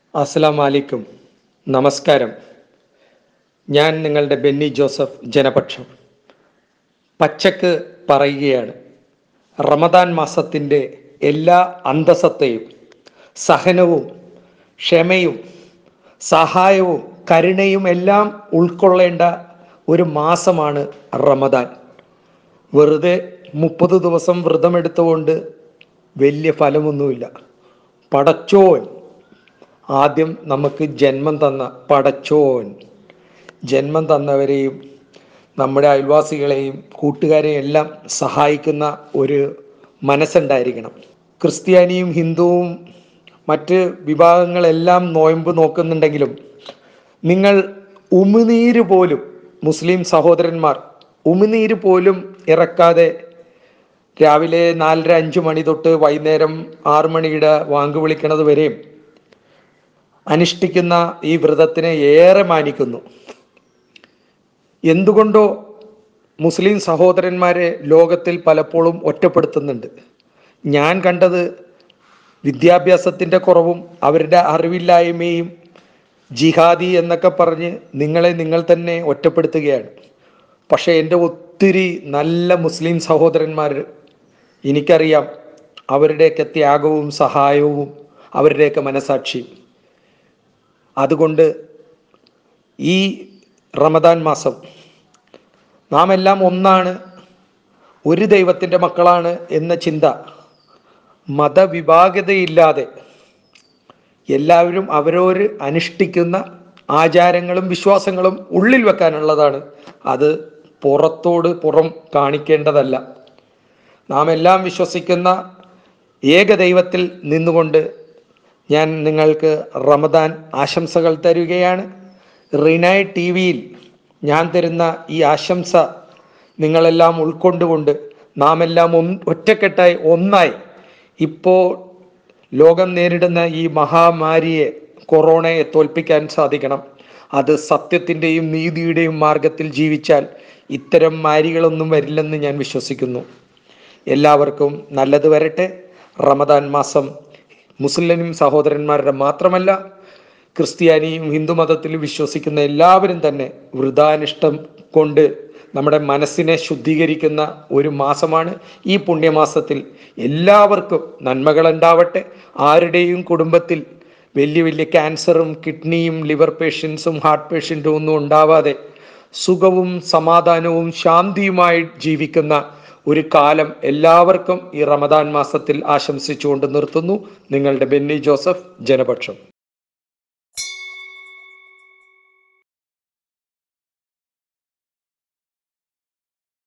അസ്സലാം വലൈക്കും നമസ്കാരം ഞാൻ നിങ്ങളുടെ ബെന്നി ജോസഫ് ജനപക്ഷം പച്ചക്ക് പറയുകയാണ് റമദാൻ മാസത്തിൻ്റെ എല്ലാ അന്തസത്തയും സഹനവും ക്ഷമയും സഹായവും കരുണയും എല്ലാം ഉൾക്കൊള്ളേണ്ട ഒരു മാസമാണ് റമദാൻ വെറുതെ മുപ്പത് ദിവസം വ്രതമെടുത്തുകൊണ്ട് വലിയ ഫലമൊന്നുമില്ല പടച്ചോൻ ആദ്യം നമുക്ക് ജന്മം തന്ന പടച്ചോൻ ജന്മം തന്നവരെയും നമ്മുടെ അയൽവാസികളെയും കൂട്ടുകാരെയും എല്ലാം സഹായിക്കുന്ന ഒരു മനസ്സുണ്ടായിരിക്കണം ക്രിസ്ത്യാനിയും ഹിന്ദുവും മറ്റ് വിഭാഗങ്ങളെല്ലാം നോയമ്പ് നോക്കുന്നുണ്ടെങ്കിലും നിങ്ങൾ ഉമിനീര് പോലും മുസ്ലിം സഹോദരന്മാർ ഉമിനീര് പോലും ഇറക്കാതെ രാവിലെ നാലര അഞ്ച് മണി തൊട്ട് വൈകുന്നേരം ആറ് മണിയുടെ വാങ്ക് വിളിക്കണത് വരെയും അനുഷ്ഠിക്കുന്ന ഈ വ്രതത്തിനെ ഏറെ മാനിക്കുന്നു എന്തുകൊണ്ടോ മുസ്ലിം സഹോദരന്മാരെ ലോകത്തിൽ പലപ്പോഴും ഒറ്റപ്പെടുത്തുന്നുണ്ട് ഞാൻ കണ്ടത് വിദ്യാഭ്യാസത്തിൻ്റെ കുറവും അവരുടെ അറിവില്ലായ്മയും ജിഹാദി എന്നൊക്കെ പറഞ്ഞ് നിങ്ങളെ നിങ്ങൾ തന്നെ ഒറ്റപ്പെടുത്തുകയാണ് പക്ഷേ എൻ്റെ ഒത്തിരി നല്ല മുസ്ലിം സഹോദരന്മാർ എനിക്കറിയാം അവരുടെയൊക്കെ ത്യാഗവും സഹായവും അവരുടെയൊക്കെ മനസാക്ഷിയും അതുകൊണ്ട് ഈ റമദാൻ മാസം നാം എല്ലാം ഒന്നാണ് ഒരു ദൈവത്തിൻ്റെ മക്കളാണ് എന്ന ചിന്ത മതവിഭാഗതയില്ലാതെ എല്ലാവരും അവരോര് അനുഷ്ഠിക്കുന്ന ആചാരങ്ങളും വിശ്വാസങ്ങളും ഉള്ളിൽ വെക്കാനുള്ളതാണ് അത് പുറത്തോട് പുറം കാണിക്കേണ്ടതല്ല നാം എല്ലാം വിശ്വസിക്കുന്ന ഏക ദൈവത്തിൽ നിന്നുകൊണ്ട് ഞാൻ നിങ്ങൾക്ക് റമദാൻ ആശംസകൾ തരുകയാണ് റിനായ് ടി വിയിൽ ഞാൻ തരുന്ന ഈ ആശംസ നിങ്ങളെല്ലാം ഉൾക്കൊണ്ടുകൊണ്ട് നാം എല്ലാം ഒന്ന് ഒറ്റക്കെട്ടായി ഒന്നായി ഇപ്പോൾ ലോകം നേരിടുന്ന ഈ മഹാമാരിയെ കൊറോണയെ തോൽപ്പിക്കാൻ സാധിക്കണം അത് സത്യത്തിൻ്റെയും നീതിയുടെയും മാർഗത്തിൽ ജീവിച്ചാൽ ഇത്തരം മാരികളൊന്നും വരില്ലെന്ന് ഞാൻ വിശ്വസിക്കുന്നു എല്ലാവർക്കും നല്ലത് വരട്ടെ റമദാൻ മാസം മുസ്ലിം സഹോദരന്മാരുടെ മാത്രമല്ല ക്രിസ്ത്യാനിയും ഹിന്ദു മതത്തിൽ വിശ്വസിക്കുന്ന എല്ലാവരും തന്നെ വൃതാനിഷ്ടം കൊണ്ട് നമ്മുടെ മനസ്സിനെ ശുദ്ധീകരിക്കുന്ന ഒരു മാസമാണ് ഈ പുണ്യമാസത്തിൽ എല്ലാവർക്കും നന്മകൾ ഉണ്ടാവട്ടെ ആരുടെയും കുടുംബത്തിൽ വലിയ വലിയ ക്യാൻസറും കിഡ്നിയും ലിവർ പേഷ്യൻസും ഹാർട്ട് പേഷ്യൻറ്റും ഒന്നും ഉണ്ടാവാതെ സുഖവും സമാധാനവും ശാന്തിയുമായി ജീവിക്കുന്ന ഒരു കാലം എല്ലാവർക്കും ഈ റമദാൻ മാസത്തിൽ ആശംസിച്ചുകൊണ്ട് നിർത്തുന്നു നിങ്ങളുടെ ബെന്നി ജോസഫ് ജനപക്ഷം